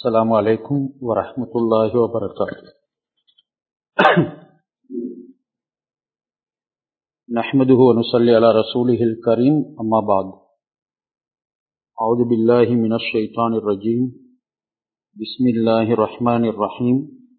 السلام عليكم ورحمة الله وبركاته نحمده ونصلي على رسوله الكريم أما بعد أعوذ بالله من الشيطان الرجيم بسم الله الرحمن الرحيم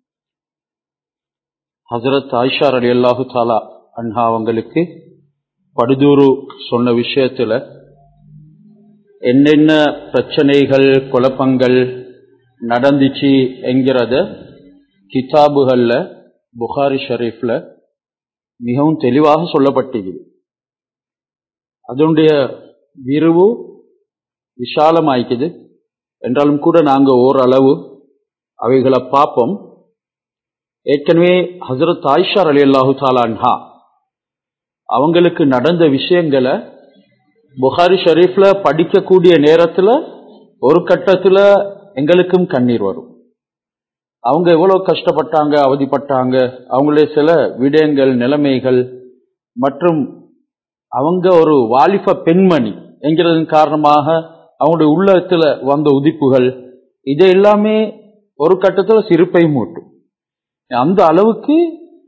ஹசரத் ஆயிஷா அலி அல்லாஹு தாலா அன்ஹா அவங்களுக்கு படுதூரு சொன்ன விஷயத்துல என்னென்ன பிரச்சனைகள் குழப்பங்கள் நடந்துச்சு என்கிறத கிதாபுகள்ல புகாரி ஷரீஃப்ல மிகவும் தெளிவாக சொல்லப்பட்டிருக்குது அதனுடைய விரிவு விஷாலமாய்க்குது என்றாலும் கூட நாங்க ஓரளவு அவைகளை பார்ப்போம் ஏற்கனவே ஹசரத் ஆயிஷார் அலி அல்லாஹு தாலான்ஹா அவங்களுக்கு நடந்த விஷயங்களை புகாரி ஷரீஃப்ல படிக்கக்கூடிய நேரத்துல ஒரு கட்டத்துல எங்களுக்கும் கண்ணீர் வரும் அவங்க எவ்வளவு கஷ்டப்பட்டாங்க அவதிப்பட்டாங்க அவங்களுடைய சில விடயங்கள் நிலைமைகள் மற்றும் அவங்க ஒரு வாலிப பெண்மணி என்கிறதன் காரணமாக அவங்களுடைய உள்ளத்துல வந்த உதிப்புகள் இது எல்லாமே ஒரு கட்டத்துல சிரிப்பை மூட்டும் அந்த அளவுக்கு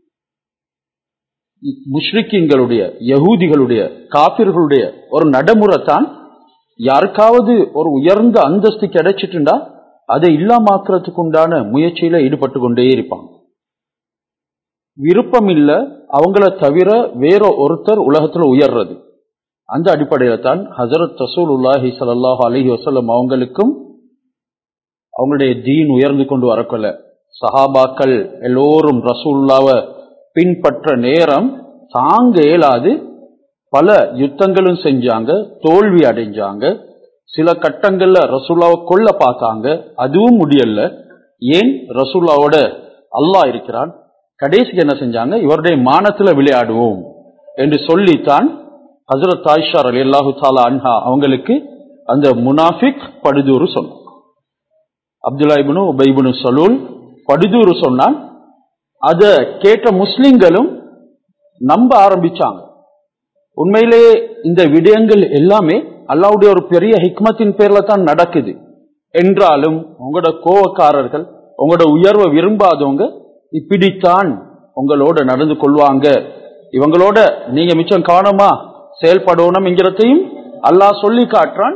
முஷ்ரிக்கின்களுடைய யகூதிகளுடைய காபிர்களுடைய ஒரு நடைமுறை தான் யாருக்காவது ஒரு உயர்ந்த அந்தஸ்து கிடைச்சிட்டுண்டா அதை இல்லாமாக்குறதுக்கு உண்டான முயற்சியில ஈடுபட்டு கொண்டே இருப்பாங்க விருப்பம் இல்ல அவங்கள தவிர வேற ஒருத்தர் உலகத்துல உயர்றது அந்த அடிப்படையில தான் ஹசரத் ரசூல் உல்லாஹி சல்லாஹ் அலஹி வசல்லம் அவங்களுக்கும் அவங்களுடைய தீன் உயர்ந்து கொண்டு வரக்கொள்ள சஹாபாக்கள் எல்லோரும் ரசூல்லாவை பின்பற்ற நேரம் தாங்க இயலாது பல யுத்தங்களும் செஞ்சாங்க தோல்வி அடைஞ்சாங்க சில கட்டங்கள்ல ரசூல்லாவை கொல்ல பார்த்தாங்க அதுவும் முடியல ஏன் ரசூல்லாவோட அல்லாஹ் இருக்கிறான் கடைசிக்கு என்ன செஞ்சாங்க இவருடைய மானத்துல விளையாடுவோம் என்று சொல்லித்தான் ஹசரத் ஆயிஷார் அலி அல்லாஹு தாலா அன்ஹா அவங்களுக்கு அந்த முனாஃபிக் படுதூறு சொன்னான் அப்துல்லா இபுனு உபைபுனு சலூல் படுதூறு சொன்னான் அத கேட்ட முஸ்லிம்களும் நம்ப ஆரம்பிச்சாங்க உண்மையிலேயே இந்த விடயங்கள் எல்லாமே அல்லாவுடைய ஒரு பெரிய ஹிக்மத்தின் பேர்ல தான் நடக்குது என்றாலும் உங்களோட கோவக்காரர்கள் உங்களோட உயர்வை விரும்பாதவங்க இப்படித்தான் உங்களோட நடந்து கொள்வாங்க இவங்களோட நீங்க மிச்சம் கவனமா செயல்படணும் என்கிறதையும் அல்லாஹ் சொல்லி காட்டுறான்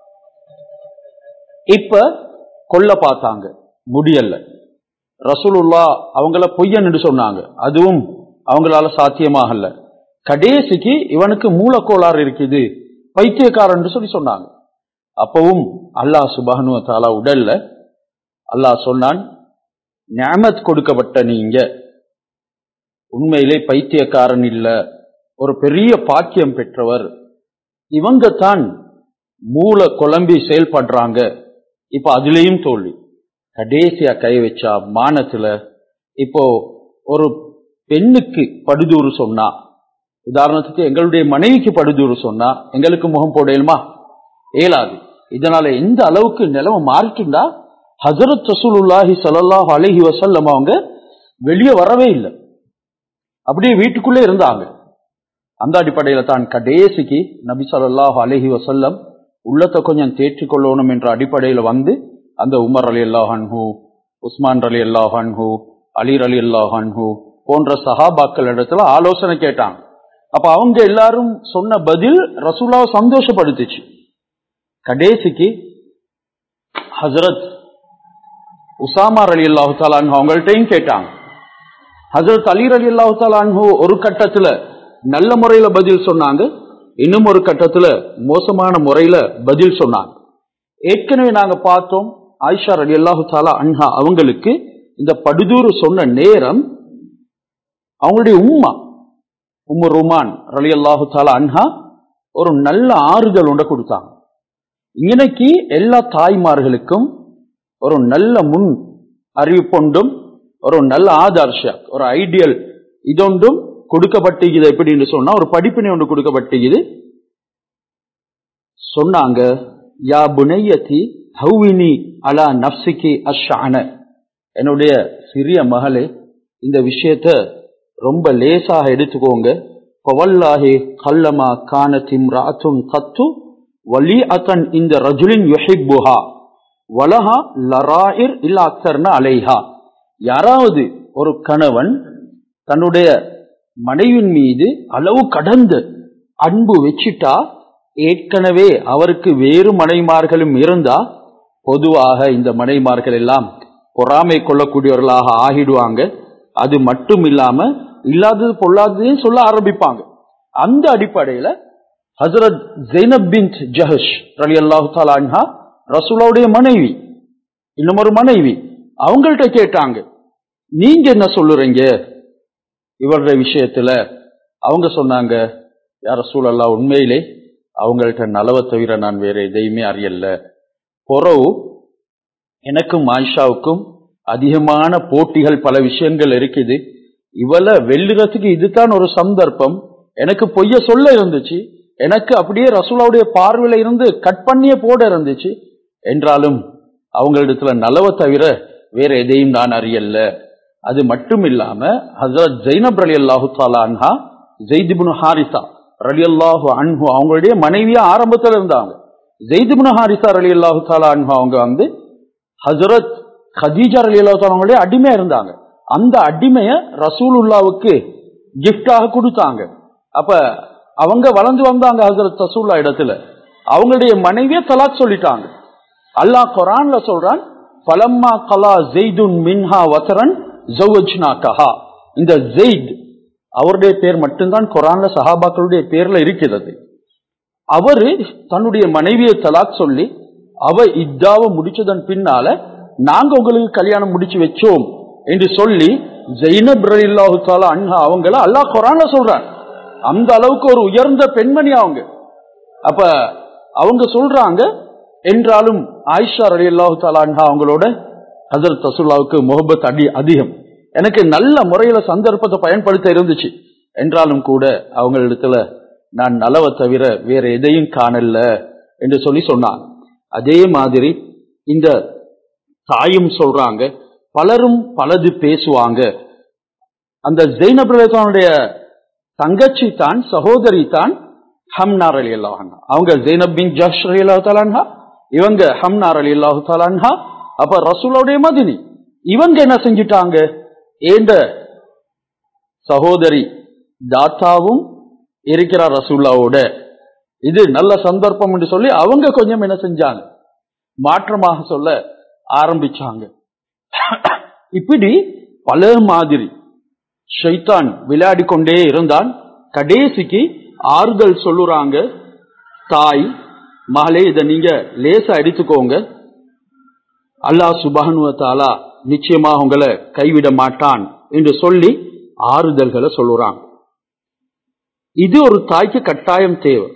இப்ப கொல்ல பார்த்தாங்க முடியல ரசூலுல்லா அவங்கள பொய்யன்னு சொன்னாங்க அதுவும் அவங்களால சாத்தியமாகல கடைசிக்கு இவனுக்கு மூலக்கோளாறு இருக்குது பைத்தியக்காரன் சொல்லி சொன்னாங்க அப்பவும் அல்லாஹ் சுபானு தாலா உடல்ல அல்லாஹ் சொன்னான் ஞாமத் கொடுக்கப்பட்ட நீங்க உண்மையிலே பைத்தியக்காரன் இல்ல ஒரு பெரிய பாக்கியம் பெற்றவர் இவங்க தான் மூல குழம்பி செயல்படுறாங்க இப்ப அதுலயும் தோல்வி கடைசியா கை வச்சா மானத்துல இப்போ ஒரு பெண்ணுக்கு படுதூறு சொன்னா உதாரணத்துக்கு எங்களுடைய மனைவிக்கு படுதூறு சொன்னா எங்களுக்கு முகம் போடலுமா இயலாது இதனால எந்த அளவுக்கு நிலவை மாறிட்டுண்டா ஹசரத் ரசூலுல்லாஹி சல்லாஹ் அலஹி வசல்லம் அவங்க வெளியே வரவே இல்லை அப்படியே வீட்டுக்குள்ளே இருந்தாங்க அந்த அடிப்படையில தான் கடைசிக்கு நபி சொல்லாஹ் அலஹி வசல்லம் உள்ளத்தை கொஞ்சம் தேற்றிக் கொள்ளணும் என்ற அடிப்படையில வந்து அந்த உமர் அலி அல்லாஹன்ஹூ உஸ்மான் அலி அல்லாஹன்ஹூ அலீர் அலி அல்லாஹன்ஹூ போன்ற சஹாபாக்கள் இடத்துல ஆலோசனை கேட்டாங்க அப்ப அவங்க எல்லாரும் சொன்ன பதில் ரசூலாவை சந்தோஷப்படுத்துச்சு கடைசிக்கு ஹசரத் உசாமார் அலி அல்லாஹு தாலான்ஹூ அவங்கள்ட்டையும் கேட்டாங்க ஹசரத் அலீர் அலி அல்லாஹு தாலான்ஹூ ஒரு கட்டத்துல நல்ல முறையில பதில் சொன்னாங்க இன்னும் ஒரு கட்டத்துல மோசமான முறையில பதில் சொன்னாங்க ஏற்கனவே நாங்க பார்த்தோம் ஆயிஷா அலி அல்லாஹு தாலா அன்ஹா அவங்களுக்கு இந்த படுதூறு சொன்ன நேரம் அவங்களுடைய உம்மா உம்மு ருமான் ரலி அல்லாஹு தாலா அன்ஹா ஒரு நல்ல ஆறுதல் ஒன்றை கொடுத்தாங்க இன்னைக்கு எல்லா தாய்மார்களுக்கும் ஒரு நல்ல முன் அறிவிப்பொண்டும் ஒரு நல்ல ஆதர்ஷ ஒரு ஐடியல் இதொன்றும் கொடுக்கப்பட்டிருக்குது எப்படின்னு சொன்னா ஒரு படிப்பினை ஒன்று கொடுக்கப்பட்டிருக்குது சொன்னாங்க யா புனையத்தி ஹவுவினி அலா நப்சிக்கு அஷான என்னுடைய சிறிய மகளே இந்த விஷயத்த ரொம்ப லேசாக எடுத்துக்கோங்க பவல்லாஹே கல்லமா கானத்திம் ராத்துன் கத்து வலி அத்தன் இந்த ரஜுலின் யுஹிப்புஹா வலஹா லராயிர் இல்ல அக்தர்ன அலைஹா யாராவது ஒரு கணவன் தன்னுடைய மனைவின் மீது அளவு கடந்த அன்பு வச்சிட்டா ஏற்கனவே அவருக்கு வேறு மனைமார்களும் இருந்தா பொதுவாக இந்த மனைமார்கள் எல்லாம் பொறாமை கொள்ளக்கூடியவர்களாக ஆகிடுவாங்க அது மட்டும் இல்லாம இல்லாதது பொல்லாததையும் சொல்ல ஆரம்பிப்பாங்க அந்த அடிப்படையில ஹசரத் ஜெய்னப் பின் ஜஹஷ் ரலி அல்லாஹு தாலான்ஹா ரசூலாவுடைய மனைவி இன்னும் ஒரு மனைவி அவங்கள்ட்ட கேட்டாங்க நீங்க என்ன சொல்லுறீங்க இவருடைய விஷயத்துல அவங்க சொன்னாங்க யார சூழல்லா உண்மையிலே அவங்கள்ட்ட நலவை தவிர நான் வேற எதையுமே அறியல பொறவு எனக்கும் ஆயிஷாவுக்கும் அதிகமான போட்டிகள் பல விஷயங்கள் இருக்குது இவளை வெல்லுறதுக்கு இதுதான் ஒரு சந்தர்ப்பம் எனக்கு பொய்ய சொல்ல இருந்துச்சு எனக்கு அப்படியே ரசூலாவுடைய பார்வையில இருந்து கட் பண்ணியே போட இருந்துச்சு என்றாலும் அவங்களிடத்துல நலவை தவிர வேற எதையும் நான் அறியல அது மட்டும் இல்லாம ஹசரத் ஜைனப் அலி அல்லாஹு அன்ஹா ஜெய்திபுன் ஹாரிசா ரலி அல்லாஹு அன்ஹு அவங்களுடைய மனைவியா ஆரம்பத்தில் இருந்தாங்க ஜெய்திபுன் ஹாரிசா ரலி அல்லாஹு தாலா அன்ஹு அவங்க வந்து ஹசரத் ஹதீஜா அலி அல்லாஹு அவங்களுடைய அடிமையா இருந்தாங்க அந்த அடிமைய ரசூலுல்லாவுக்கு கிஃப்டாக கொடுத்தாங்க அப்ப அவங்க வளர்ந்து வந்தாங்க ஹசரத் ரசூல்லா இடத்துல அவங்களுடைய மனைவிய தலாக் சொல்லிட்டாங்க அல்லாஹ் குரான்ல சொல்றான் பலம்மா கலா ஜெய்துன் மின்ஹா வசரன் ஜவுஜ்னா கஹா இந்த ஜெயித் அவருடைய பேர் மட்டும்தான் குரான்ல சஹாபாக்களுடைய பேர்ல இருக்கிறது அவரு தன்னுடைய மனைவியை தலாக் சொல்லி அவ இத்தாவை முடிச்சதன் பின்னால நாங்க உங்களுக்கு கல்யாணம் முடிச்சு வச்சோம் என்று சொல்லி ஜெயினப் ரலில்லாஹு தாலா அன்ஹா அவங்கள அல்லாஹ் குரான்ல சொல்றான் அந்த அளவுக்கு ஒரு உயர்ந்த பெண்மணி அவங்க அப்ப அவங்க சொல்றாங்க என்றாலும் ஆயிஷா ரலி அல்லாஹு தாலா அன்ஹா அவங்களோட ஹசரத் ரசூல்லாவுக்கு முகபத் அடி அதிகம் எனக்கு நல்ல முறையில சந்தர்ப்பத்தை பயன்படுத்த இருந்துச்சு என்றாலும் கூட அவங்களிடத்துல நான் நலவை தவிர வேற எதையும் காணல என்று சொல்லி சொன்னாங்க அதே மாதிரி இந்த தாயும் சொல்றாங்க பலரும் பலது பேசுவாங்க அந்த ஜெயினபுடைய தங்கச்சி தான் சகோதரி தான் ஹம்னார் அலி அல்லாஹா அவங்க ஜெயினப் பின் ஜஷ் அலி அல்லாஹு தாலான்ஹா இவங்க ஹம்னார் அலி அல்லாஹு தாலான்ஹா அப்ப ரசூலோடைய மதினி இவங்க என்ன செஞ்சிட்டாங்க ஏண்ட சகோதரி தாத்தாவும் இருக்கிறார் ரசூல்லாவோட இது நல்ல சந்தர்ப்பம் என்று சொல்லி அவங்க கொஞ்சம் என்ன செஞ்சாங்க மாற்றமாக சொல்ல ஆரம்பிச்சாங்க இப்படி பல மாதிரி ஷைத்தான் விளையாடி கொண்டே இருந்தான் கடைசிக்கு ஆறுதல் சொல்லுறாங்க தாய் மகளே இதை நீங்க லேசா எடுத்துக்கோங்க அல்லாஹ் சுபஹனுவ தாலா நிச்சயமாக உங்களை கைவிட மாட்டான் என்று சொல்லி ஆறுதல்களை சொல்லுறாங்க இது ஒரு தாய்க்கு கட்டாயம் தேவை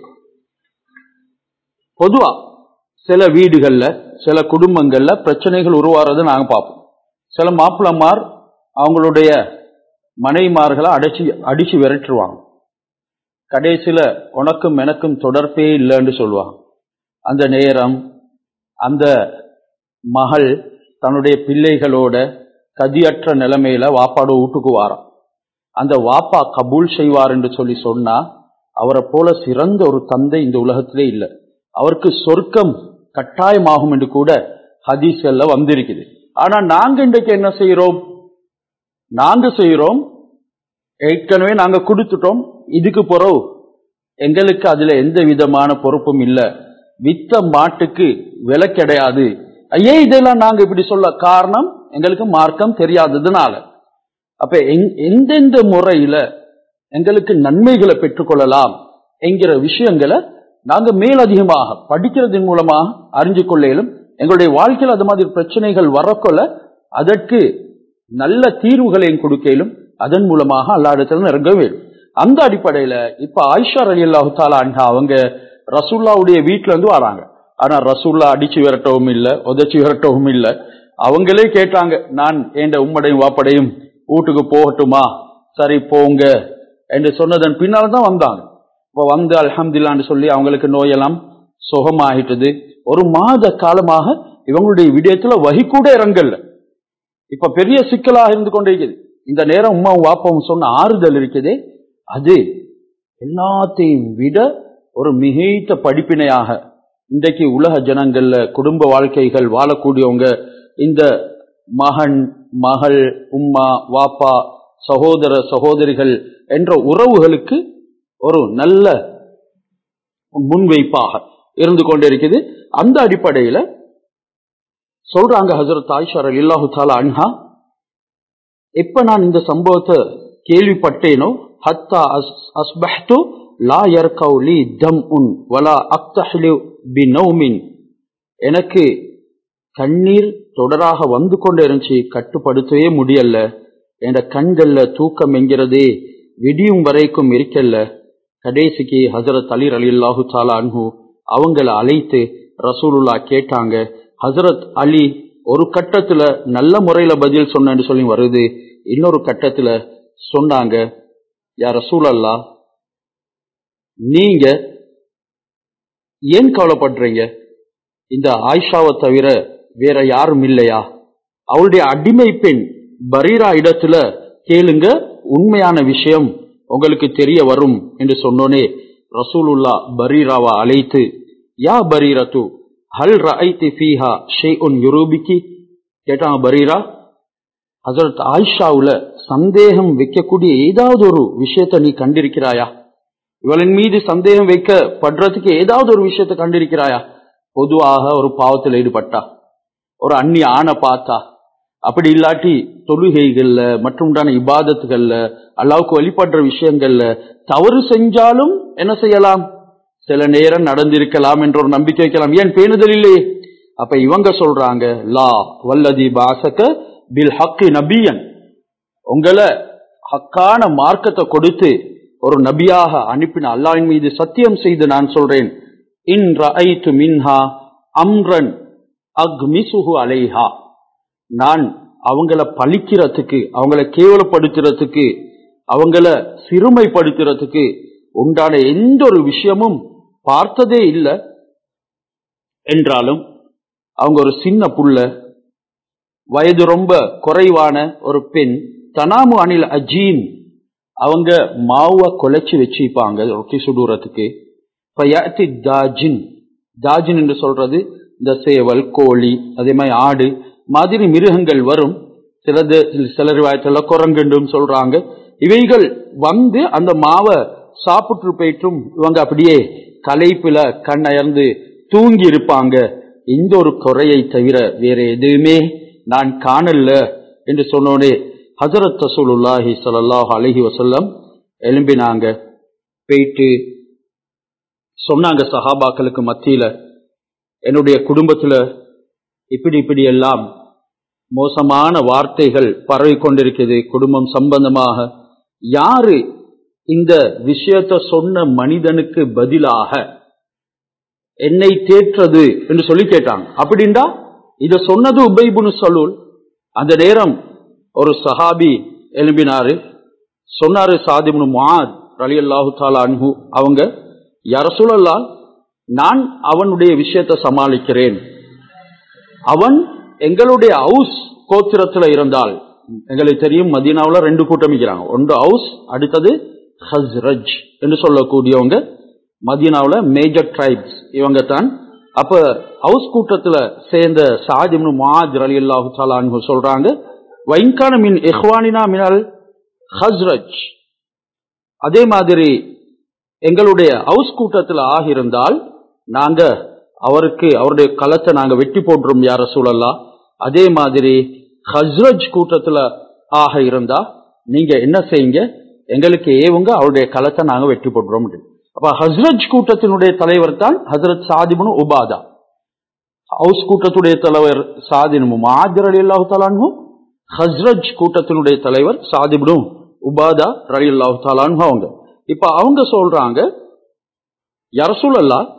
பொதுவா சில வீடுகள்ல சில குடும்பங்கள்ல பிரச்சனைகள் உருவாறதை நாங்க பார்ப்போம் சில மாப்பிளமார் அவங்களுடைய மனைவிமார்களை அடைச்சி அடிச்சு விரட்டுருவாங்க கடைசியில உனக்கும் எனக்கும் தொடர்பே இல்லைன்னு சொல்லுவாங்க அந்த நேரம் அந்த மகள் தன்னுடைய பிள்ளைகளோட கதியற்ற நிலைமையில வாப்பாட வீட்டுக்கு வாராம் அந்த வாப்பா கபூல் செய்வார் என்று சொல்லி சொன்னா அவரை போல சிறந்த ஒரு தந்தை இந்த உலகத்திலே இல்லை அவருக்கு சொர்க்கம் கட்டாயமாகும் என்று கூட ஹதீஸ்ல வந்திருக்குது ஆனா நாங்க இன்றைக்கு என்ன செய்யறோம் நாங்க செய்யறோம் ஏற்கனவே நாங்க கொடுத்துட்டோம் இதுக்கு பிறகு எங்களுக்கு அதுல எந்த விதமான பொறுப்பும் இல்ல வித்த மாட்டுக்கு விலை கிடையாது ஏன் இதெல்லாம் நாங்க இப்படி சொல்ல காரணம் எங்களுக்கு மார்க்கம் தெரியாததுனால அப்ப எந்தெந்த முறையில எங்களுக்கு நன்மைகளை பெற்றுக்கொள்ளலாம் என்கிற விஷயங்களை நாங்க மேலதிகமாக படிக்கிறதன் மூலமாக அறிஞ்சு கொள்ளையிலும் எங்களுடைய வாழ்க்கையில் அது மாதிரி பிரச்சனைகள் வரக்கொள்ள அதற்கு நல்ல தீர்வுகளையும் கொடுக்கலும் அதன் மூலமாக அல்லா இடத்துல இறங்க வேண்டும் அந்த அடிப்படையில இப்ப ஆயிஷா அலி அல்லாஹு தாலா அவங்க ரசூல்லாவுடைய வீட்டுல இருந்து வராங்க ஆனா ரசூல்லா அடிச்சு விரட்டவும் இல்ல உதச்சி விரட்டவும் இல்ல அவங்களே கேட்டாங்க நான் என் உம்மடையும் வாப்படையும் வீட்டுக்கு போகட்டுமா சரி போங்க என்று சொன்னதன் பின்னால் தான் வந்தாங்க இப்ப வந்து அல்ஹம்துல்லான்னு சொல்லி அவங்களுக்கு நோயெல்லாம் சுகமாயிட்டது ஒரு மாத காலமாக இவங்களுடைய விடயத்துல வகி கூட இறங்கல இப்ப பெரிய சிக்கலாக இருந்து கொண்டே இருக்குது இந்த நேரம் உமாவும் வாப்பாவும் சொன்ன ஆறுதல் இருக்குதே அது எல்லாத்தையும் விட ஒரு மிகைத்த படிப்பினையாக இன்றைக்கு உலக ஜனங்கள்ல குடும்ப வாழ்க்கைகள் வாழக்கூடியவங்க இந்த மகன் மகள் உம்மா வாப்பா சகோதர சகோதரிகள் என்ற உறவுகளுக்கு ஒரு நல்ல முன்வைப்பாக இருந்து கொண்டிருக்குது அந்த அடிப்படையில சொல்றாங்க ஹசரத் ஆயிஷா இல்லாஹு தாலா அன்ஹா எப்ப நான் இந்த சம்பவத்தை கேள்விப்பட்டேனோ ஹத்தா அஸ்பஹ்து லா யர்கவு லி தம் உன் வலா அக்தஹ்லு பி நௌமின் எனக்கு கண்ணீர் தொடராக வந்து கொண்டே இருந்துச்சு கட்டுப்படுத்தவே முடியல என் கண்கள்ல தூக்கம் என்கிறதே விடியும் வரைக்கும் இருக்கல்ல கடைசிக்கு ஹசரத் அலி அலி அல்லாஹு தாலா அன்ஹு அவங்கள அழைத்து ரசூலுல்லா கேட்டாங்க ஹசரத் அலி ஒரு கட்டத்துல நல்ல முறையில பதில் சொன்னு சொல்லி வருது இன்னொரு கட்டத்துல சொன்னாங்க யார் ரசூல் அல்லா நீங்க ஏன் கவலைப்படுறீங்க இந்த ஆயிஷாவை தவிர வேற யாரும் இல்லையா அவளுடைய அடிமை பெண் பரீரா இடத்துல கேளுங்க உண்மையான விஷயம் உங்களுக்கு தெரிய வரும் என்று சொன்னோனே ரசூலுல்லா பரீராவை அழைத்து யா பரீரத்து ஹல் ரஐத்தி ஃபீஹா ஷேஉன் யுரூபிக்கி கேட்டாங்க பரீரா ஹசரத் ஆயிஷாவுல சந்தேகம் வைக்கக்கூடிய ஏதாவது ஒரு விஷயத்தை நீ கண்டிருக்கிறாயா இவளின் மீது சந்தேகம் வைக்கப்படுறதுக்கு ஏதாவது ஒரு விஷயத்தை கண்டிருக்கிறாயா பொதுவாக ஒரு பாவத்தில் ஈடுபட்டா ஒரு அந்நிய ஆணை பார்த்தா அப்படி இல்லாட்டி தொழுகைகள்ல மற்றும்டான இபாதத்துகள்ல அல்லாவுக்கு வழிபடுற விஷயங்கள்ல தவறு செஞ்சாலும் என்ன செய்யலாம் சில நேரம் நடந்திருக்கலாம் என்ற ஒரு நம்பிக்கை வைக்கலாம் ஏன் பேணுதல் இல்லையே அப்ப இவங்க சொல்றாங்க லா வல்லதி பாசக பில் ஹக்கு நபியன் உங்களை ஹக்கான மார்க்கத்தை கொடுத்து ஒரு நபியாக அனுப்பின அல்லாவின் மீது சத்தியம் செய்து நான் சொல்றேன் இன் ரஐத்து மின்ஹா அம்ரன் அக்மிசுஹு அலைஹா நான் அவங்கள பழிக்கிறதுக்கு அவங்கள கேவலப்படுத்துறதுக்கு அவங்கள சிறுமைப்படுத்துறதுக்கு உண்டான எந்த ஒரு விஷயமும் பார்த்ததே இல்லை என்றாலும் அவங்க ஒரு சின்ன புள்ள வயது ரொம்ப குறைவான ஒரு பெண் தனாமு அனில் அஜீன் அவங்க மாவை குலைச்சி வச்சுப்பாங்க ரொட்டி சுடுறதுக்கு தாஜின் தாஜின் என்று சொல்றது இந்த சேவல் கோழி அதே மாதிரி ஆடு மாதிரி மிருகங்கள் வரும் சிலது சில ரிவாயத்தில் குரங்குண்டும் சொல்றாங்க இவைகள் வந்து அந்த மாவை சாப்பிட்டு போயிட்டும் இவங்க அப்படியே களைப்புல கண்ணயர்ந்து தூங்கி இருப்பாங்க இந்த ஒரு குறையை தவிர வேற எதுவுமே நான் காணல என்று சொன்னோடே ஹசரத் ரசூலுல்லாஹி ஸல்லல்லாஹு அலைஹி வஸல்லம் எழும்பினாங்க போயிட்டு சொன்னாங்க சஹாபாக்களுக்கு மத்தியில என்னுடைய குடும்பத்துல இப்படி இப்படி எல்லாம் மோசமான வார்த்தைகள் பரவி கொண்டிருக்கிறது குடும்பம் சம்பந்தமாக யாரு இந்த விஷயத்த சொன்ன மனிதனுக்கு பதிலாக என்னை தேற்றது என்று சொல்லி கேட்டாங்க அப்படின்டா இத சொன்னது உபைபுனு சொல்லுல் அந்த நேரம் ஒரு சஹாபி எழும்பினாரு சொன்னாரு சாதிபுனு மாத் அலி அல்லாஹு தாலா அன்ஹு அவங்க யார சொல்லலாம் நான் அவனுடைய விஷயத்தை சமாளிக்கிறேன் அவன் எங்களுடைய ஹவுஸ் கோத்திரத்துல இருந்தால் எங்களுக்கு தெரியும் மதீனாவில் ரெண்டு கூட்டம் இருக்கிறாங்க ஒன்று ஹவுஸ் அடுத்தது ஹஸ்ரஜ் என்று சொல்லக்கூடியவங்க மதீனாவில் மேஜர் ட்ரைப்ஸ் இவங்க தான் அப்ப ஹவுஸ் கூட்டத்துல சேர்ந்த சாஜிம்னு மாஜ் அலி அல்லாஹு தாலான்னு சொல்றாங்க வைங்கான மின் இஹ்வானினா மினல் ஹஸ்ரஜ் அதே மாதிரி எங்களுடைய ஹவுஸ் கூட்டத்தில் ஆகியிருந்தால் நாங்க அவருக்கு அவருடைய களத்தை நாங்க வெட்டி போடுறோம் யார சூழல்லா அதே மாதிரி ஹஸ்ரஜ் கூட்டத்துல ஆக இருந்தா நீங்க என்ன செய்யுங்க எங்களுக்கு ஏவுங்க அவருடைய களத்தை நாங்க வெட்டி போடுறோம் அப்ப ஹஸ்ரஜ் கூட்டத்தினுடைய தலைவர் தான் ஹசரத் சாதிபுனு உபாதா ஹவுஸ் கூட்டத்துடைய தலைவர் சாதினு மாஜர் அலி அல்லாஹு தாலான்ஹு ஹஸ்ரஜ் கூட்டத்தினுடைய தலைவர் சாதிபுனு உபாதா அலி அல்லாஹு தாலான்ஹு அவங்க இப்ப அவங்க சொல்றாங்க யரசூலல்லா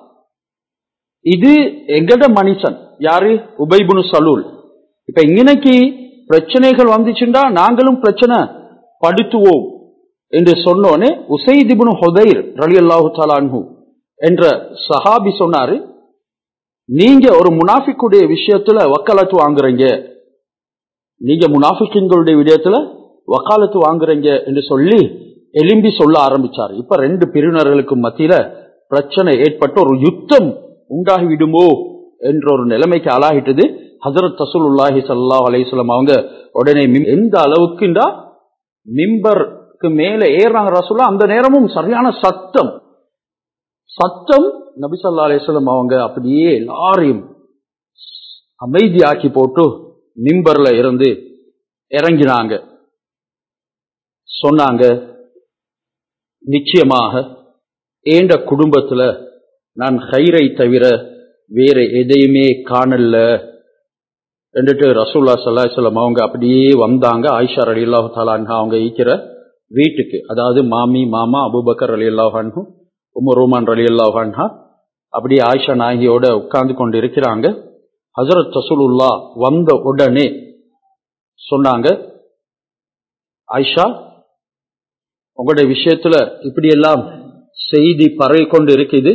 இது எங்கட மனுஷன் யாரு உபைபுனு சலூல் இப்ப இன்னைக்கு பிரச்சனைகள் வந்துச்சுண்டா நாங்களும் பிரச்சனை படுத்துவோம் என்று சொன்னோனே உசைதிபுனு ஹொதைர் ரலி அல்லாஹு தாலான்ஹு என்ற சஹாபி சொன்னாரு நீங்க ஒரு முனாஃபிக்குடைய விஷயத்துல வக்காலத்து வாங்குறீங்க நீங்க முனாஃபிக்குங்களுடைய விடயத்துல வக்காலத்து வாங்குறீங்க என்று சொல்லி எலும்பி சொல்ல ஆரம்பிச்சார் இப்ப ரெண்டு பிரிவினர்களுக்கு மத்தியில பிரச்சனை ஏற்பட்டு ஒரு யுத்தம் உண்டாகி விடுமோ என்ற ஒரு நிலைமைக்கு ஆளாகிட்டது ஹசரத் தசூலுல்லாஹி ஸல்லல்லாஹு அலைஹி வஸல்லம் அவங்க உடனே மிம்- எந்த அளவுக்குண்டா மிம்பருக்கு மேல ஏறாங்க ரசூலா அந்த நேரமும் சரியான சத்தம் சத்தம் நபி ஸல்லல்லாஹு அலைஹி வஸல்லம் அவங்க அப்படியே எல்லாரையும் அமைதியாக்கி போட்டு மிம்பர்ல இருந்து இறங்கினாங்க சொன்னாங்க நிச்சயமாக ஏண்ட குடும்பத்துல நான் ஹைரை தவிர வேற எதையுமே காணல என்றுட்டு ரசூல்லா ஸல்லல்லாஹு அலைஹி வஸல்லம் அவங்க அப்படியே வந்தாங்க ஆயிஷா ரலியல்லாஹு தஆலா அன்ஹா அவங்க ஈக்கிற வீட்டுக்கு அதாவது மாமி மாமா அபூபக்கர் ரலியல்லாஹு அன்ஹு உமர் ரோமான் ரலியல்லாஹு அன்ஹா அப்படியே ஆயிஷா நாயகியோட உட்கார்ந்து கொண்டு இருக்கிறாங்க ஹஜரத் ரசூலுல்லா வந்த உடனே சொன்னாங்க ஆயிஷா உங்களுடைய விஷயத்துல இப்படியெல்லாம் செய்தி பரவி கொண்டு இருக்குது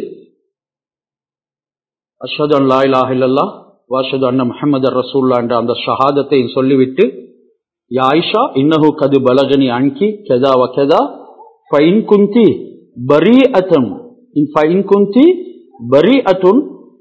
அஷ்ஹது அன் லா இலாஹ இல்லல்லாஹ் வாஷது அன்ன முஹம்மது ரசூல்லா என்ற அந்த ஷஹாதத்தை சொல்லிவிட்டு யா ஆயிஷா இன்னஹு கது பலகனி அன்கி கெதா வ கெதா ஃபைன் குந்தி பரி அத்தன் இன் ஃபைன் குந்தி பரி அத்துன்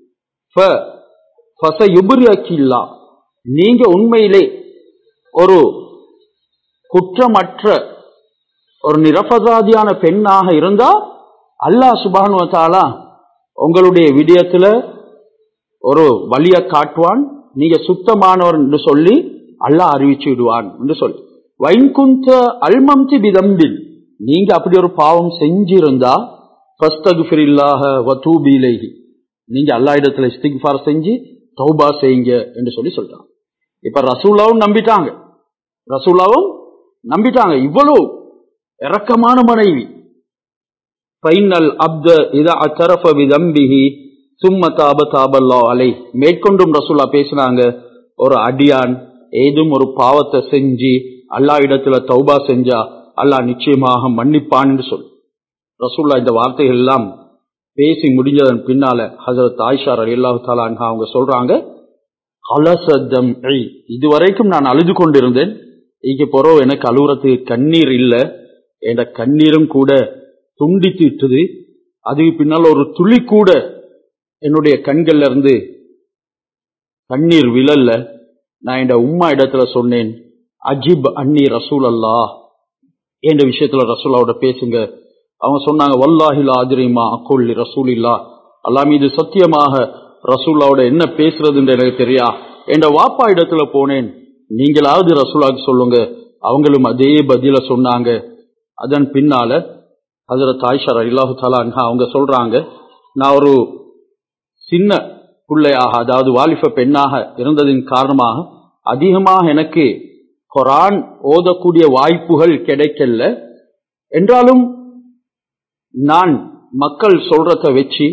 ஃபசயுபுரியக்கில்லா நீங்க உண்மையிலே ஒரு குற்றமற்ற ஒரு நிரபராதியான பெண்ணாக இருந்தா அல்லாஹ் சுபானு தாலா உங்களுடைய விடயத்துல ஒரு வழிய காட்டுவான் நீங்க சுத்தமானவர் என்று சொல்லி அல்லாஹ் அறிவிச்சு விடுவான் என்று சொல்லி வைகுந்த அல்மம்தி பிதம்பில் நீங்க அப்படி ஒரு பாவம் செஞ்சிருந்தா ஃபஸ்தகுஃபிரில்லாஹ வதூபிலைஹி நீங்க அல்லாஹ் இடத்துல இஸ்திக்ஃபார் செஞ்சு தௌபா செய்யுங்க என்று சொல்லி சொல்றாங்க இப்ப ரசூலாவும் நம்பிட்டாங்க ரசூலாவும் நம்பிட்டாங்க இவ்வளவு இரக்கமான மனைவி ஃபைனல் அப்த இத அத்தரஃப விதம்பிஹி சும்ம தாப தாபல்லா அலை மேற்கொண்டும் ரசூலா பேசினாங்க ஒரு அடியான் ஏதும் ஒரு பாவத்தை செஞ்சு அல்லாஹ் இடத்துல தௌபா செஞ்சா அல்லாஹ் நிச்சயமாக மன்னிப்பான்னு சொல்லு ரசூல்லா இந்த வார்த்தைகள் எல்லாம் பேசி முடிஞ்சதன் பின்னால ஹசரத் ஆயிஷா ரலியல்லாஹு தஆலா அன்ஹா அவங்க சொல்றாங்க கலசதம் இதுவரைக்கும் நான் அழுது கொண்டிருந்தேன் இங்க போறோம் எனக்கு அழுகுறதுக்கு கண்ணீர் இல்ல என்ற கண்ணீரும் கூட துண்டித்து விட்டது அதுக்கு பின்னால் ஒரு துளி கூட என்னுடைய கண்கள்ல இருந்து கண்ணீர் விழல்ல நான் என் உம்மா இடத்துல சொன்னேன் அஜிப் அன்னி ரசூல் அல்லா என்ற விஷயத்துல ரசூலாவோட பேசுங்க அவங்க சொன்னாங்க வல்லாஹிலா அதிரிமா அக்குள்ளி ரசூல் இல்லா அல்லா மீது சத்தியமாக ரசூல்லாவோட என்ன பேசுறதுன்னு எனக்கு தெரியா என்ற வாப்பா இடத்துல போனேன் நீங்களாவது ரசூலாக்கு சொல்லுங்க அவங்களும் அதே பதில சொன்னாங்க அதன் பின்னால ஹசரத் ஆயிஷா இல்லாஹு தாலா அன்ஹா அவங்க சொல்றாங்க நான் ஒரு சின்ன பிள்ளையாக அதாவது வாலிப பெண்ணாக இருந்ததின் காரணமாக அதிகமாக எனக்கு குரான் ஓதக்கூடிய வாய்ப்புகள் கிடைக்கல என்றாலும் நான் மக்கள் சொல்றத வச்சு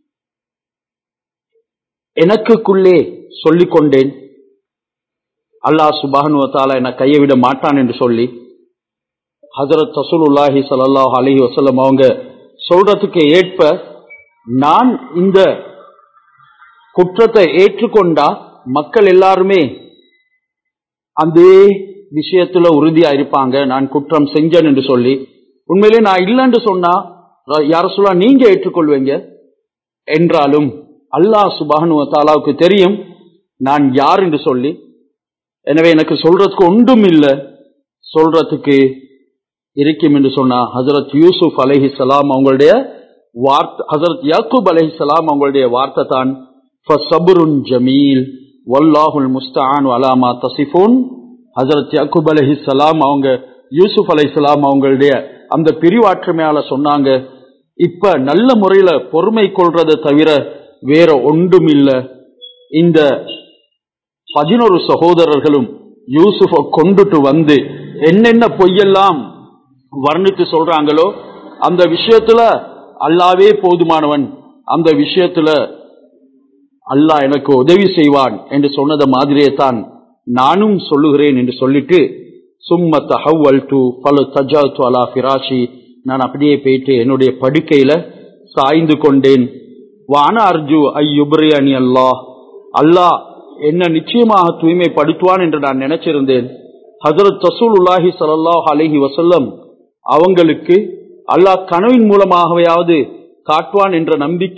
எனக்குள்ளே சொல்லிக் கொண்டேன் அல்லாஹ் சுபானுவத்தால என்னை கையை விட மாட்டான் என்று சொல்லி ஹசரத் தசூலுல்லாஹி ஸல்லல்லாஹு அலைஹி வஸல்லம் அவங்க சொல்றதுக்கு ஏற்ப நான் இந்த குற்றத்தை ஏற்றுக்கொண்டா மக்கள் எல்லாருமே அந்த விஷயத்துல உறுதியா இருப்பாங்க நான் குற்றம் செஞ்சேன் என்று சொல்லி உண்மையிலே நான் இல்லைன்னு சொன்னா யார சொல்ல நீங்க ஏற்றுக்கொள்வீங்க என்றாலும் அல்லாஹ் சுபானு தாலாவுக்கு தெரியும் நான் யார் என்று சொல்லி எனவே எனக்கு சொல்றதுக்கு ஒன்றும் இல்லை சொல்றதுக்கு இருக்கும் என்று சொன்னா ஹசரத் யூசுப் அலஹி சலாம் அவங்களுடைய வார்த்தை ஹசரத் யாக்கூப் அலஹி சலாம் அவங்களுடைய வார்த்தை தான் ஃபசபுருன் ஜமீல் வல்லாஹுல் முஸ்தான் அலாமா தசிஃபூன் ஹசரத் யாக்கூப் அலஹி சலாம் அவங்க யூசுப் அலஹி சலாம் அவங்களுடைய அந்த பிரிவாற்றமையால சொன்னாங்க இப்ப நல்ல முறையில பொறுமை கொள்றதை தவிர வேற ஒன்றும் இல்ல இந்த பதினொரு சகோதரர்களும் யூசுஃப கொண்டுட்டு வந்து என்னென்ன பொய்யெல்லாம் வர்ணித்து சொல்றாங்களோ அந்த விஷயத்துல அல்லாவே போதுமானவன் அந்த விஷயத்துல அல்லாஹ் எனக்கு உதவி செய்வான் என்று சொன்னத மாதிரியே தான் நானும் சொல்லுகிறேன் என்று சொல்லிட்டு சும்ம தஹவல் டு பல தஜாத்து அலா ஃபிராஷி நான் அப்படியே போயிட்டு என்னுடைய படுக்கையில சாய்ந்து கொண்டேன் வான அர்ஜு ஐயுப்ரியானி அல்லாஹ் அல்லாஹ் என்ன நிச்சயமாக தூய்மைப்படுத்துவான் என்று நான் நினைச்சிருந்தேன் ஹசரத் தசூலுல்லாஹி சல்லாஹ் அலஹி வசல்லம் அவங்களுக்கு அல்லாஹ் கனவின் மூலமாகவையாவது காட்டுவான் என்ற நம்பிக்கை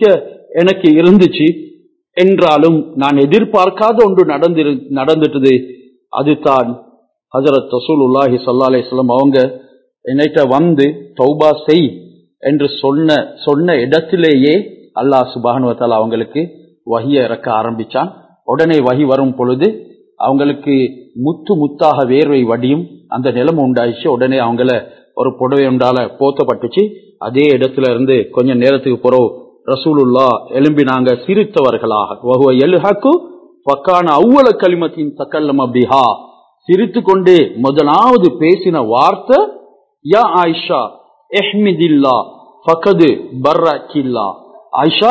எனக்கு இருந்துச்சு என்றாலும் நான் எதிர்பார்க்காத ஒன்று நடந்திரு நடந்துட்டது அதுதான் ஹஜரத் ரசூலுல்லாஹி ஸல்லல்லாஹு அலைஹி வஸல்லம் அவங்க என்னைட்ட வந்து தௌபா செய் என்று சொன்ன சொன்ன இடத்திலேயே அல்லாஹ் சுப்ஹானஹு வ தஆலா அவங்களுக்கு வஹிய இறக்க ஆரம்பிச்சான் உடனே வஹி வரும் பொழுது அவங்களுக்கு முத்து முத்தாக வேர்வை வடியும் அந்த நிலைமை உண்டாயிடுச்சு உடனே அவங்கள ஒரு புடவை உண்டால போத்தப்பட்டுச்சு அதே இடத்துல இருந்து கொஞ்ச நேரத்துக்கு பிறகு ரசூலுல்லா எழும்பினாங்க சிரித்தவர்களாக வஹுவ எல்ஹக்கு ஃபக்கான அவ்வள கலிமத்தின் தக்கல்லம் பிஹா சிரித்து கொண்டே முதலாவது பேசின வார்த்தை யா ஆயிஷா எஹ்மிதில்லா ஃபகது பர்ரக்கில்லா ஆயிஷா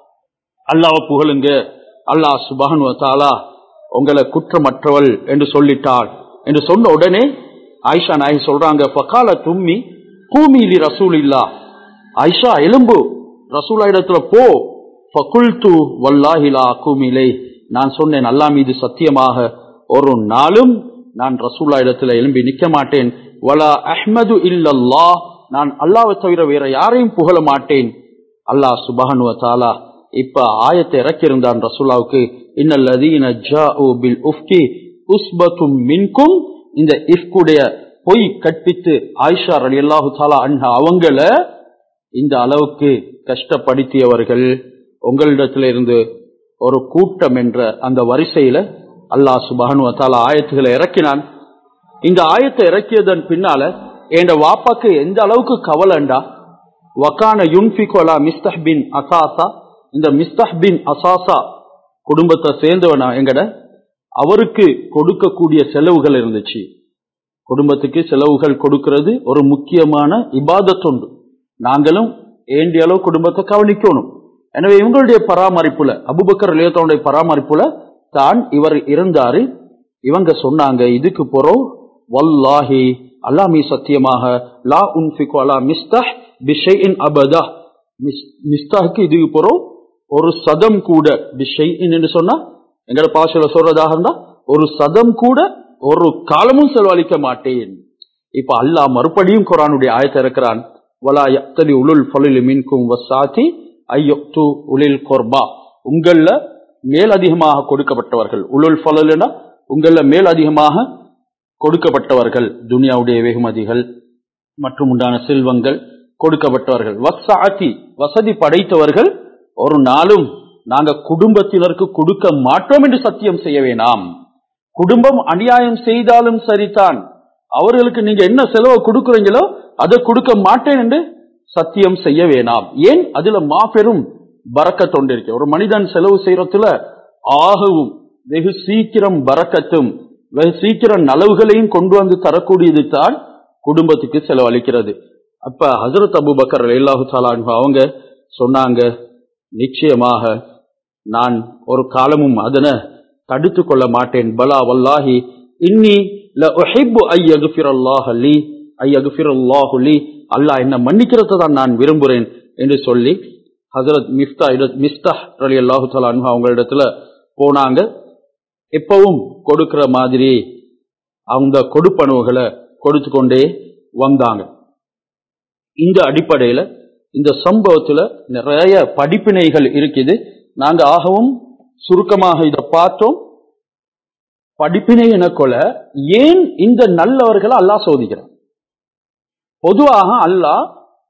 அல்லாஹ் புகழுங்க அல்லாஹ் சுபஹானு வ தஆலா உங்களை குற்றமற்றவள் என்று சொல்லிட்டாள் என்று சொன்ன உடனே ஆயிஷா நாயகி சொல்றாங்க பக்கால தும்மி கூமிலி ரசூல் இல்லா ஆயிஷா எலும்பு ரசூலா இடத்துல போ ஃபகுல்து வல்லாஹிலா கூமிலை நான் சொன்னேன் அல்லா மீது சத்தியமாக ஒரு நாளும் நான் ரசூலா இடத்துல எழும்பி நிக்க மாட்டேன் வலா அஹ்மது இல்லல்லா நான் அல்லாவை தவிர வேற யாரையும் புகழ மாட்டேன் அல்லாஹ் சுபஹானு வ தஆலா இப்ப ஆயத்தை இறக்கியிருந்தான் ரசூலாவுக்கு இன்னல்லதீன ஜாஉ பில் உஃப்கி உஸ்பத்தும் மின்கும் இந்த இஃப்குடைய பொய் கற்பித்து ஆயிஷா ரலியல்லாஹு தஆலா அன்ஹா அவங்கள இந்த அளவுக்கு கஷ்டப்படுத்தியவர்கள் உங்களிடத்துல இருந்து ஒரு கூட்டம் என்ற அந்த வரிசையில அல்லாஹ் சுபஹானு வ தஆலா ஆயத்துகளை இறக்கினான் இந்த ஆயத்தை இறக்கியதன் பின்னால என் வாப்பாக்கு எந்த அளவுக்கு கவலைண்டா வக்கான யுன்ஃபிக் அலா மிஸ்தஹ் பின் அசாசா இந்த மிஸ்தஹ் பின் அசாசா குடும்பத்தை சேர்ந்தவனா எங்கட அவருக்கு கொடுக்கக்கூடிய செலவுகள் இருந்துச்சு குடும்பத்துக்கு செலவுகள் கொடுக்கிறது ஒரு முக்கியமான இபாதத்தொண்டு நாங்களும் ஏண்டிய அளவு குடும்பத்தை கவனிக்கணும் எனவே இவங்களுடைய பராமரிப்புல அபுபக்கர் லேத்தனுடைய பராமரிப்புல தான் இவர் இருந்தாரு இவங்க சொன்னாங்க இதுக்கு போறோம் வல்லாஹி அல்லாமி சத்தியமாக லா உன்ஃபிகு அலா மிஸ்தஹ் பிஷைஇன் அபதா மிஸ்தாஹுக்கு இதுக்கு போறோம் ஒரு சதம் கூட பிஷைஇன் என்று சொன்னா எங்கட பாஷையில சொல்றதாக இருந்தா ஒரு சதம் கூட ஒரு காலமும் செலவழிக்க மாட்டேன் இப்ப அல்லாஹ் மறுபடியும் குரானுடைய ஆயத்தை இருக்கிறான் வலா யக்தலி உலுல் ஃபலில் மின்கும் வசாதி ஐயக்து உலில் கொர்பா உங்கள மேல் அதிகமாக கொடுக்கப்பட்டவர்கள் உலுல் ஃபலல்னா உங்கள மேல் அதிகமாக கொடுக்கப்பட்டவர்கள் துனியாவுடைய வெகுமதிகள் மற்றும் உண்டான செல்வங்கள் கொடுக்கப்பட்டவர்கள் வசாதி வசதி படைத்தவர்கள் ஒரு நாளும் நாங்க குடும்பத்தினருக்கு கொடுக்க மாட்டோம் என்று சத்தியம் செய்ய வேணாம் குடும்பம் அநியாயம் செய்தாலும் சரிதான் அவர்களுக்கு நீங்க என்ன செலவு கொடுக்குறீங்களோ அதை கொடுக்க மாட்டேன் என்று சத்தியம் செய்ய வேணாம் ஏன் அதுல மாபெரும் பறக்க தொண்டிருக்க ஒரு மனிதன் செலவு செய்யறதுல ஆகவும் வெகு சீக்கிரம் பறக்கத்தும் வெகு சீக்கிரம் நலவுகளையும் கொண்டு வந்து தரக்கூடியது தான் குடும்பத்துக்கு செலவழிக்கிறது அப்ப ஹசரத் அபு பக்கர் அல்லாஹு அவங்க சொன்னாங்க நிச்சயமாக நான் ஒரு காலமும் அதனை தடுத்து கொள்ள மாட்டேன் பலா வல்லாஹி இன்னி ல உஹிப்பு ஐயகுஃபிரல்லாஹ் லி ஐயகுஃபிரல்லாஹு லி அல்லாஹ் என்ன மன்னிக்கிறத தான் நான் விரும்புகிறேன் என்று சொல்லி ஹசரத் மிஃப்தா மிஸ்தா அலி அல்லாஹு தலா அவங்களிடத்துல போனாங்க எப்பவும் கொடுக்கிற மாதிரி அவங்க கொடுப்பனவுகளை கொடுத்து கொண்டே வந்தாங்க இந்த அடிப்படையில இந்த சம்பவத்துல நிறைய படிப்பினைகள் இருக்குது நாங்க ஆகவும் சுருக்கமாக இதை பார்த்தோம் படிப்பினை என கொல ஏன் இந்த நல்லவர்களை அல்லாஹ் சோதிக்கிறான் பொதுவாக அல்லாஹ்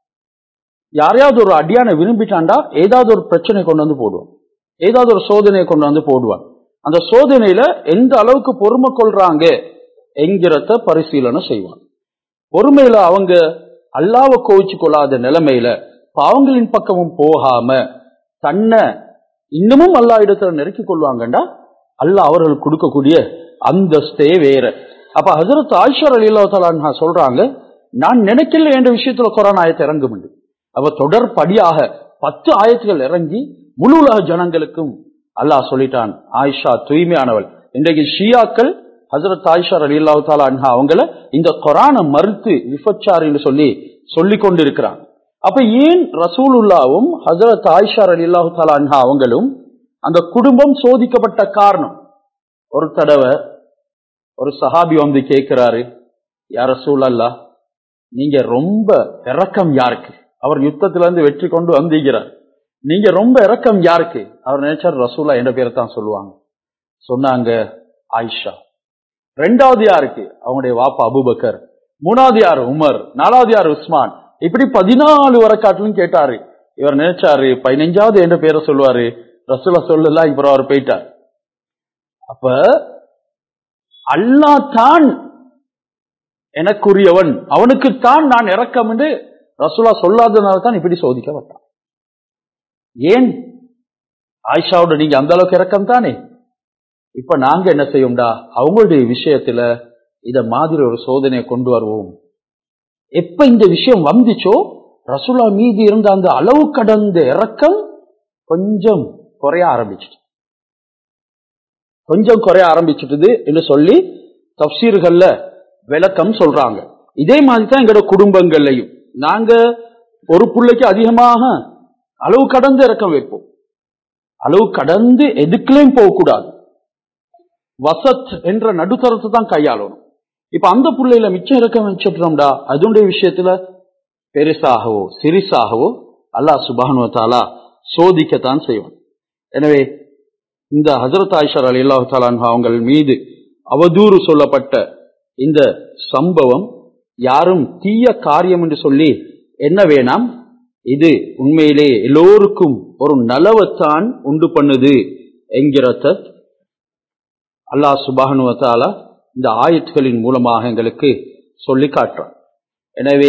யாரையாவது ஒரு அடியான விரும்பிட்டாண்டா ஏதாவது ஒரு பிரச்சனை கொண்டு வந்து போடுவான் ஏதாவது ஒரு சோதனையை கொண்டு வந்து போடுவான் அந்த சோதனையில எந்த அளவுக்கு பொறுமை கொள்றாங்க என்கிறத பரிசீலனை செய்வான் பொறுமையில அவங்க அல்லாவை கோவிச்சு கொள்ளாத நிலைமையில பாவங்களின் பக்கமும் போகாம தன்னை இன்னமும் அல்லா இடத்துல நெருக்கிக் கொள்வாங்கண்டா அல்லாஹ் அவர்களுக்கு கொடுக்கக்கூடிய அந்தஸ்தே வேற அப்ப ஹசரத் ஆயிஷர் அலி அல்லா சொல்றாங்க நான் நினைக்கல என்ற விஷயத்துல குரான் ஆயத்தை இறங்க முடியும் அப்ப தொடர்படியாக பத்து ஆயத்துகள் இறங்கி முழு உலக ஜனங்களுக்கும் அல்லாஹ் சொல்லிட்டான் ஆயிஷா தூய்மையானவள் இன்றைக்கு ஷியாக்கள் ஹசரத் ஆயிஷா அலி அல்லா தாலா அவங்கள இந்த கொரானை மறுத்து விபச்சாரின்னு சொல்லி சொல்லி கொண்டு இருக்கிறாங்க அப்ப ஏன் ரசூலுல்லாவும் ஹசரத் ஆயிஷா அலி அல்லாஹு தாலா அவங்களும் அந்த குடும்பம் சோதிக்கப்பட்ட காரணம் ஒரு தடவை ஒரு சஹாபி வந்து கேட்கிறாரு யார் ரசூல் அல்லா நீங்க ரொம்ப இறக்கம் யாருக்கு அவர் யுத்தத்துல இருந்து வெற்றி கொண்டு வந்திருக்கிறார் நீங்க ரொம்ப இரக்கம் யாருக்கு அவர் நினைச்சார் ரசூலா என்ற பேரை தான் சொல்லுவாங்க சொன்னாங்க ஆயிஷா ரெண்டாவது யாருக்கு அவங்களுடைய வாப்பா அபுபக்கர் மூணாவது யாரு உமர் நாலாவது யாரு உஸ்மான் இப்படி பதினாலு வரக்காட்டிலும் கேட்டாரு இவர் நினைச்சாரு பதினஞ்சாவது என்ற பேரை சொல்லுவாரு ரசூலா சொல்லலாம் இப்ப அவர் போயிட்டார் அப்ப அல்லாஹ் தான் எனக்குரியவன் அவனுக்குத்தான் நான் இறக்கம் என்று ரசூலா சொல்லாதனால தான் இப்படி சோதிக்கப்பட்டான் ஏன் ஆயிஷாவோட நீங்க அந்த அளவுக்கு இறக்கம் தானே இப்ப நாங்க என்ன செய்யோம்டா அவங்களுடைய விஷயத்துல இத மாதிரி ஒரு சோதனையை கொண்டு வருவோம் எப்ப இந்த விஷயம் வந்துச்சோ ரசூலா மீது இருந்த அந்த அளவு கடந்த இறக்கம் கொஞ்சம் குறைய ஆரம்பிச்சிட்டு கொஞ்சம் குறைய ஆரம்பிச்சிட்டது என்று சொல்லி தப்சீர்கள்ல விளக்கம் சொல்றாங்க இதே மாதிரி தான் எங்களோட குடும்பங்கள்லையும் நாங்க ஒரு பிள்ளைக்கு அதிகமாக அளவு கடந்து இறக்கம் வைப்போம் அளவு கடந்து எதுக்குலையும் போகக்கூடாது வசத் என்ற நடுத்தரத்தை தான் கையாளணும் இப்ப அந்த புள்ளையில மிச்சம் இறக்கம் வச்சுட்டோம்டா அதனுடைய விஷயத்துல பெருசாகவோ சிறிசாகவோ அல்லாஹ் சுபானுவத்தாலா சோதிக்கத்தான் செய்வான் எனவே இந்த ஹசரத் ஆயிஷர் அலி அல்லாஹு அவங்கள் மீது அவதூறு சொல்லப்பட்ட இந்த சம்பவம் யாரும் தீய காரியம் என்று சொல்லி என்ன வேணாம் இது உண்மையிலே எல்லோருக்கும் ஒரு நலவத்தான் உண்டு பண்ணுது என்கிறத அல்லாஹ் சுபானுவத்தாலா இந்த ஆயத்துகளின் மூலமாக எங்களுக்கு சொல்லி காட்டுறான் எனவே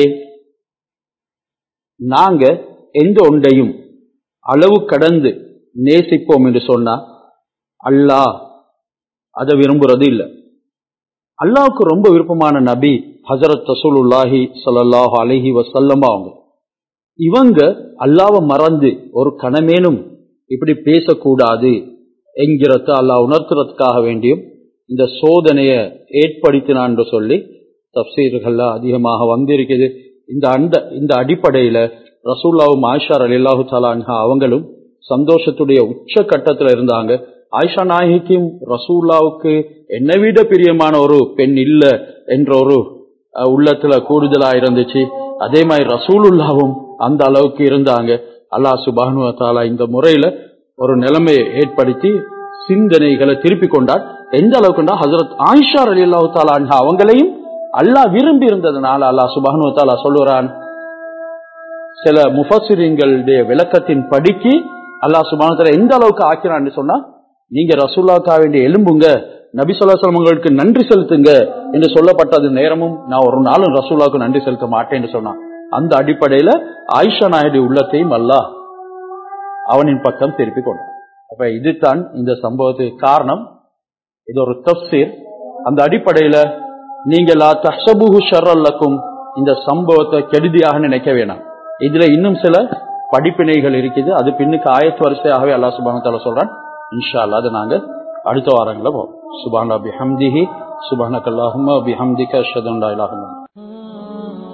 நாங்க எந்த ஒன்றையும் அளவு கடந்து நேசிப்போம் என்று சொன்னா அல்லாஹ் அதை விரும்புறது இல்லை அல்லாவுக்கு ரொம்ப விருப்பமான நபி ஹசரத் ரசூலுல்லாஹி ஸல்லல்லாஹு அலைஹி வஸல்லம் அவங்க இவங்க அல்லாவை மறந்து ஒரு கணமேனும் இப்படி பேசக்கூடாது என்கிறத அல்லாஹ் உணர்த்துறதுக்காக வேண்டியும் இந்த சோதனையை ஏற்படுத்தினான் என்று சொல்லி தப்சீர்கள்ல அதிகமாக வந்திருக்குது இந்த அந்த இந்த அடிப்படையில ரசூல்லாவும் ஆயிஷா அலி அல்லாஹு தலான்ஹா அவங்களும் சந்தோஷத்துடைய உச்ச கட்டத்துல இருந்தாங்க ஆயிஷா நாயகிக்கும் ரசூல்லாவுக்கு என்னை விட பிரியமான ஒரு பெண் இல்ல என்ற ஒரு அஹ், உள்ளத்துல கூடுதலா இருந்துச்சு அதே மாதிரி ரசூலுல்லாவும் அந்த அளவுக்கு இருந்தாங்க அல்லாஹ் சுபானு தாலா இந்த முறையில ஒரு நிலைமையை ஏற்படுத்தி சிந்தனைகளை திருப்பி கொண்டார் எந்த அளவுக்குண்டா ஹசரத் ஆயிஷா அலி அல்லாஹு தாலா அவங்களையும் அல்லாஹ் விரும்பி இருந்ததுனால அல்லாஹ் சுபானு தாலா சொல்லுறான் சில முஃபசிரிங்களுடைய விளக்கத்தின் படிக்கு அல்லாஹ் சுபானத்துல எந்த அளவுக்கு ஆக்கிறான்னு சொன்னா நீங்க ரசூல்லாக்கா வேண்டிய எலும்புங்க நபி சொல்லாசலம் உங்களுக்கு நன்றி செலுத்துங்க என்று சொல்லப்பட்டது நேரமும் நான் ஒரு நாளும் ரசூல்லாவுக்கு நன்றி செலுத்த மாட்டேன்னு சொன்னான் அந்த அடிப்படையில ஆயிஷா நாயுடு உள்ளத்தையும் அல்லாஹ் அவனின் பக்கம் திருப்பி கொண்டான் அப்ப இதுதான் இந்த சம்பவத்துக்கு காரணம் இது ஒரு தப்சீர் அந்த அடிப்படையில நீங்க லா தஹ்சபுஹு ஷர்ரல்லக்கும் இந்த சம்பவத்தை கெடுதியாக நினைக்க வேணாம் இதுல இன்னும் சில படிப்பினைகள் இருக்குது அது பின்னுக்கு ஆயத்து வரிசையாகவே அல்லாஹ் சுபான தாலா சொல்றான் இன்ஷா அல்லாஹ் அதை நாங்க அடுத்த வாரங்கள போவோம் சுபானா பிஹம்திஹி சுபானக் அல்லாஹும்ம பிஹம்திக அஷ்ஹது அன் லா இலாஹ இல்லா அன்த.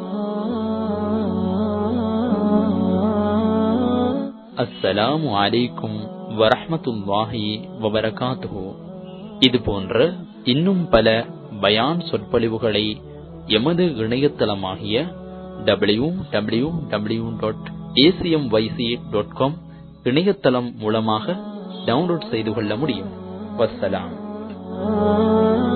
அஸ்ஸலாமு அலைக்கும் வரஹ்மத்துல்லாஹி வபரகாத்துஹு இது போன்ற இன்னும் பல பயான் சொற்பொழிவுகளை எமது இணையதளமாகிய W W W dot ACM YC dot com இணையதளம் மூலமாக டவுன்லோட் செய்து கொள்ள முடியும் வஸ்ஸலாம்